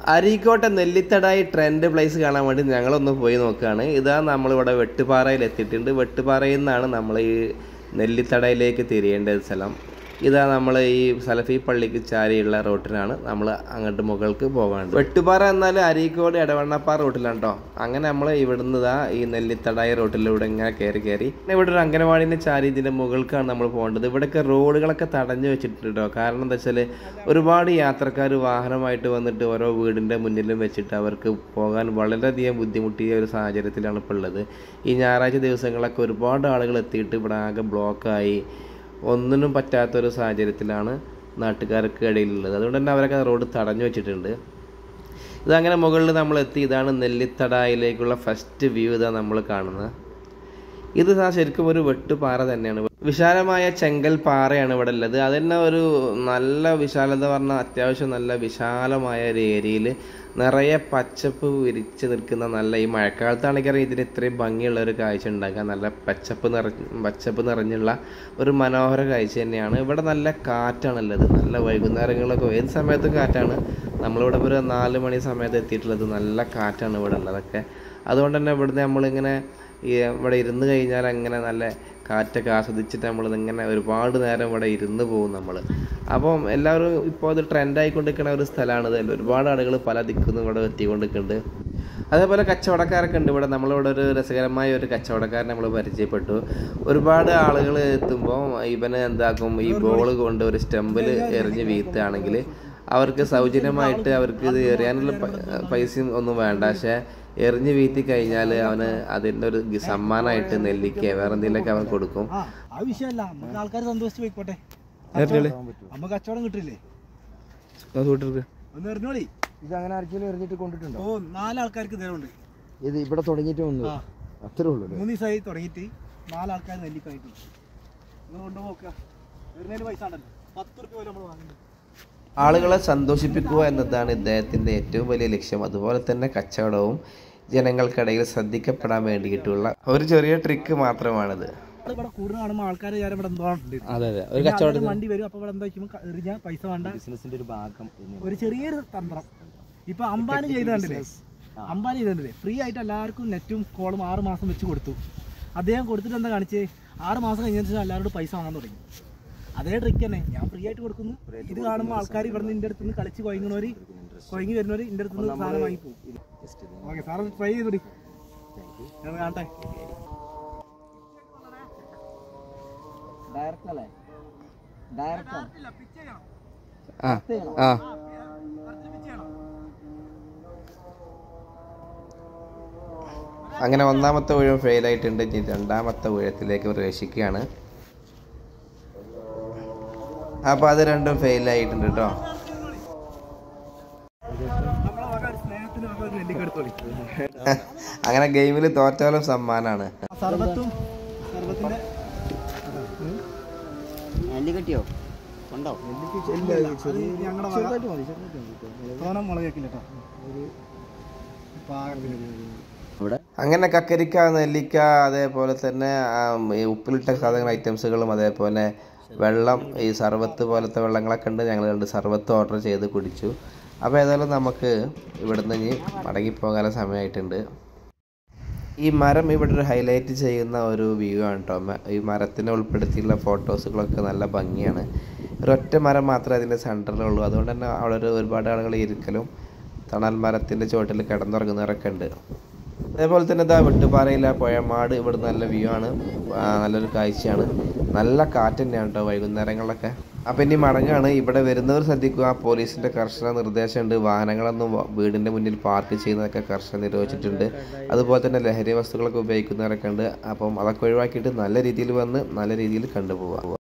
അരീക്കോട്ടെ നെല്ലിത്തടായി trend place കാണാൻ വേണ്ടി ഞങ്ങളൊന്ന് പോയി നോക്കുകയാണ് ഇതാ നമ്മളിവിടെ വെട്ടുപാറയിൽ എത്തിയിട്ടുണ്ട് വെട്ടുപാറയിൽ നിന്നാണ് നമ്മൾ ഈ നെല്ലിത്തടയിലേക്ക് തിരിയേണ്ട സ്ഥലം ഇതാ നമ്മൾ ഈ സലഫി പള്ളിക്ക് ചാരിയുള്ള റോട്ടിനാണ് നമ്മൾ അങ്ങോട്ട് മുകൾക്ക് പോകാണ്ട് വെട്ടുപാറ എന്നാൽ അരീക്കോട് എടവണ്ണപ്പാറ റൂട്ടിലാണ് കേട്ടോ അങ്ങനെ നമ്മൾ ഇവിടുന്ന് ഇതാ ഈ നെല്ലിത്തടായി റോട്ടിലൂടെ ഇങ്ങനെ കയറി കയറി പിന്നെ ഇവിടെ ഒരു അംഗനവാടിൻ്റെ ചാരി ഇതിൻ്റെ മുകൾക്കാണ് നമ്മൾ പോകേണ്ടത് ഇവിടെയൊക്കെ റോഡുകളൊക്കെ തടഞ്ഞു വെച്ചിട്ടുണ്ട് കേട്ടോ കാരണം എന്താ വെച്ചാൽ ഒരുപാട് യാത്രക്കാർ വാഹനമായിട്ട് വന്നിട്ട് ഓരോ വീടിൻ്റെ മുന്നിലും വെച്ചിട്ട് അവർക്ക് പോകാൻ വളരെയധികം ബുദ്ധിമുട്ടിയ ഒരു സാഹചര്യത്തിലാണ് ഇപ്പോൾ ഉള്ളത് ഈ ഞായറാഴ്ച ദിവസങ്ങളൊക്കെ ഒരുപാട് ആളുകൾ എത്തിയിട്ട് ഇവിടെ ആകെ ബ്ലോക്കായി ഒന്നിനും പറ്റാത്തൊരു സാഹചര്യത്തിലാണ് നാട്ടുകാർക്ക് ഇടയിലുള്ളത് അതുകൊണ്ട് തന്നെ അവരൊക്കെ റോഡ് തടഞ്ഞു വെച്ചിട്ടുണ്ട് ഇതങ്ങനെ മുകളിൽ നമ്മൾ എത്തി ഇതാണ് നെല്ലിത്തടായിലേക്കുള്ള ഫസ്റ്റ് വ്യൂ ഇതാ നമ്മൾ കാണുന്നത് ഇത് സാ ശരിക്കും ഒരു വെട്ടുപാറ തന്നെയാണ് വിശാലമായ ചെങ്കൽ പാറയാണ് ഇവിടെ ഉള്ളത് അത് തന്നെ ഒരു നല്ല വിശാലത പറഞ്ഞാൽ അത്യാവശ്യം നല്ല വിശാലമായ ഒരു ഏരിയയിൽ നിറയെ പച്ചപ്പ് വിരിച്ച് നിൽക്കുന്ന നല്ല ഈ മഴക്കാലത്താണെങ്കിൽ ഇതിന് ഇത്രയും ഭംഗിയുള്ള ഒരു കാഴ്ച ഉണ്ടാക്കാൻ നല്ല പച്ചപ്പ് നിറഞ്ഞ പച്ചപ്പ് നിറഞ്ഞുള്ള ഒരു മനോഹര കാഴ്ച തന്നെയാണ് ഇവിടെ നല്ല കാറ്റാണുള്ളത് നല്ല വൈകുന്നേരങ്ങളൊക്കെ ഏത് സമയത്തും കാറ്റാണ് നമ്മളിവിടെ ഒരു നാല് മണി സമയത്ത് എത്തിയിട്ടുള്ളത് നല്ല കാറ്റാണ് ഇവിടെ ഉള്ളതൊക്കെ അതുകൊണ്ട് തന്നെ ഇവിടുന്ന് നമ്മളിങ്ങനെ ഈ ഇവിടെ ഇരുന്ന് കഴിഞ്ഞാൽ അങ്ങനെ നല്ല കാറ്റൊക്കെ ആസ്വദിച്ചിട്ട് നമ്മൾ ഇങ്ങനെ ഒരുപാട് നേരം ഇവിടെ ഇരുന്ന് പോകും നമ്മൾ അപ്പം എല്ലാവരും ഇപ്പോൾ അത് ട്രെൻഡായിക്കൊണ്ടിരിക്കുന്ന ഒരു സ്ഥലമാണിത് ഒരുപാട് ആളുകൾ പല ദിക്കുന്നും ഇവിടെ എത്തിക്കൊണ്ടിരിക്കുന്നുണ്ട് അതേപോലെ കച്ചവടക്കാരൊക്കെ ഉണ്ട് ഇവിടെ നമ്മളിവിടെ ഒരു രസകരമായ ഒരു കച്ചവടക്കാരൻ നമ്മൾ പരിചയപ്പെട്ടു ഒരുപാട് ആളുകൾ എത്തുമ്പോൾ ഇവന് എന്താക്കും ഈ ബോൾ കൊണ്ട് ഒരു സ്റ്റമ്പിൽ എറിഞ്ഞ് വീത്തുകയാണെങ്കിൽ അവർക്ക് സൗജന്യമായിട്ട് അവർക്ക് ഇത് എറിയാനുള്ള പ- പൈസയും ഒന്നും വേണ്ട പക്ഷേ എറിഞ്ഞ് വീത്തി കഴിഞ്ഞാൽ അവന് അതിൻ്റെ ഒരു ഗി- സമ്മാനമായിട്ട് നെല്ലിക്ക വേറെ എന്തെങ്കിലുമൊക്കെ അവൻ കൊടുക്കും ആ അത് വിഷയമല്ല നമുക്ക് ആൾക്കാർ സന്തോഷിച്ച് പോയിക്കോട്ടെ എറിഞ്ഞോളി. നമുക്ക് കച്ചവടം കിട്ടില്ലേ കൂട്ടർക്ക് ഒന്ന് എറിഞ്ഞോളി ഇത് അങ്ങനെ ആർക്കെങ്കിലും എറിഞ്ഞിട്ട് കൊണ്ടിട്ടുണ്ടോ ഓ നാലാൾക്കാർക്ക് ഇതേണ്ട് ഇത് ഇവിടെ തുടങ്ങിയിട്ട് വന്നു ആ അത്രേ ഉള്ളൂ അല്ലേ? മൂന്ന് ദിവസമായി തുടങ്ങിയിട്ട് നാലാൾക്കാർ നെല്ലിക്കായിട്ട് നിങ്ങൾ കൊണ്ടുപോക്ക എറിഞ്ഞതിന് പൈസ ഉണ്ടല്ലോ പത്ത് റുപ്യ പോലെ നമ്മൾ വാങ്ങുന്നത് ആളുകളെ സന്തോഷിപ്പിക്കുക എന്നതാണ് ഇദ്ദേഹത്തിൻ്റെ ഏറ്റവും വലിയ ലക്ഷ്യം അതുപോലെ തന്നെ കച്ചവടവും ജനങ്ങൾക്കിടയിൽ ശ്രദ്ധിക്കപ്പെടാൻ വേണ്ടിയിട്ടുള്ള ഒരു ചെറിയ ട്രിക്ക് മാത്രമാണിത് ഇവിടെ കൂടുതൽ കാണുമ്പോൾ ആൾക്കാർ ഞാൻ ഇവിടെ എന്തോ ഉണ്ട് അതെ അതെ പിന്നെ ആൾക്കാര് വണ്ടി വരും അപ്പൊ ഇവിടെ എന്താ വെക്കുമ്പോൾ എറിഞ്ഞാൽ പൈസ വേണ്ട ബിസിനസിന്റെ ഒരു ഭാഗം എന്ന് ഒരു ചെറിയൊരു തന്ത്രം ഇപ്പൊ അംബാനി ചെയ്ത് കണ്ടില്ലേ അംബാനി ചെയ്ത് കണ്ടില്ലേ ഫ്രീ ആയിട്ട് എല്ലാവർക്കും നെറ്റും കോളും ആറ് മാസം വെച്ച് കൊടുത്തു അദ്ദേഹം കൊടുത്തിട്ട് എന്താ കാണിച്ചേ ആറ് മാസം കഴിഞ്ഞതിന് ശേഷം എല്ലാവരോടും പൈസ വാങ്ങാൻ തുടങ്ങി അതേ ട്രിക്ക് തന്നെ ഞാൻ ഫ്രീ ആയിട്ട് കൊടുക്കുന്നു ഇത് കാണുമ്പോൾ ആൾക്കാർ ഇവിടെ നിന്ന് എൻ്റെ അടുത്ത് നിന്ന് കളിച്ച് കൊയങ്ങുന്നവര് കൊയങ്ങി വരുന്നവര് എൻ്റെ അടുത്ത് നിന്ന് സാധനം വാങ്ങി പോകും ഓക്കെ സാറ് ട്രൈ ചെയ്തോടി ഞാൻ കാണട്ടെ ഡയറക്റ്റ് അല്ലേ ഡയറക്റ്റ് ആ ആ അങ്ങനെ ഒന്നാമത്തെ ഊഴം ഫെയിലായിട്ടുണ്ട് ഇനി രണ്ടാമത്തെ ഊഴത്തിലേക്ക് പ്രവേശിക്കുകയാണ് അപ്പോൾ അത് രണ്ടും ഫെയിലായിട്ടുണ്ട് കേട്ടോ നമ്മളെ വക ഒരു സ്നേഹത്തിന് വക ഒരു നെല്ലിക്ക എടുത്തോളി അങ്ങനെ ഗെയിമിൽ തോറ്റാലും സമ്മാനമാണ് സർബത്തും സർബത്തിന്റെ നെല്ലി കെട്ടിയോ ഉണ്ടോ ഞങ്ങളുടെ തോനം മുളക് വെക്കില്ല കേട്ടോ ഒരു പാകത്തിന് ഇവിടെ അങ്ങനെ കക്കരിക്ക നെല്ലിക്ക അതേപോലെ തന്നെ ആ, ഈ ഉപ്പിലിട്ട സാധനങ്ങൾ ഐറ്റംസുകളും അതേപോലെ വെള്ളം ഈ സർബത്ത് പോലത്തെ വെള്ളങ്ങളൊക്കെ ഉണ്ട് ഞങ്ങൾ രണ്ട് സർബത്ത് ഓർഡർ ചെയ്ത് കുടിച്ചു അപ്പോൾ ഏതായാലും നമുക്ക് ഇവിടുന്ന് ഇനി മടങ്ങിപ്പോകാനുള്ള സമയമായിട്ടുണ്ട് ഈ മരം ഇവിടെ ഒരു ഹൈലൈറ്റ് ചെയ്യുന്ന ഒരു വ്യൂ ആണ് കേട്ടോ മ- ഈ മരത്തിനെ ഉൾപ്പെടുത്തിയുള്ള ഫോട്ടോസുകളൊക്കെ നല്ല ഭംഗിയാണ് ഒരൊറ്റ മരം മാത്രമേ അതിൻ്റെ സെൻറ്ററിലുള്ളൂ അതുകൊണ്ട് തന്നെ അവിടെ ഒരു ഒരുപാട് ആളുകൾ ഇരിക്കലും തണൽ മരത്തിൻ്റെ ചുവട്ടിൽ കിടന്നുറങ്ങുന്നവരൊക്കെ ഉണ്ട് അതേപോലെ തന്നെ ഇതാ വെട്ടുപാറയിലെ പുഴമാട് ഇവിടെ നല്ല വ്യൂ ആണ് ആ, നല്ലൊരു കാഴ്ചയാണ് നല്ല കാറ്റ് തന്നെയാണ് കേട്ടോ വൈകുന്നേരങ്ങളിലൊക്കെ അപ്പം ഇനി മടങ്ങാണ് ഇവിടെ വരുന്നവർ ശ്രദ്ധിക്കുക പോലീസിൻ്റെ കർശന നിർദ്ദേശമുണ്ട് വാഹനങ്ങളൊന്നും വ- വീടിൻ്റെ മുന്നിൽ പാർക്ക് ചെയ്യുന്നതൊക്കെ കർശനം നിരോധിച്ചിട്ടുണ്ട് അതുപോലെ തന്നെ ലഹരി വസ്തുക്കളൊക്കെ ഉപയോഗിക്കുന്നവരൊക്കെ ഉണ്ട് അപ്പം അതൊക്കെ ഒഴിവാക്കിയിട്ട് നല്ല രീതിയിൽ വന്ന് നല്ല രീതിയിൽ കണ്ടുപോകാം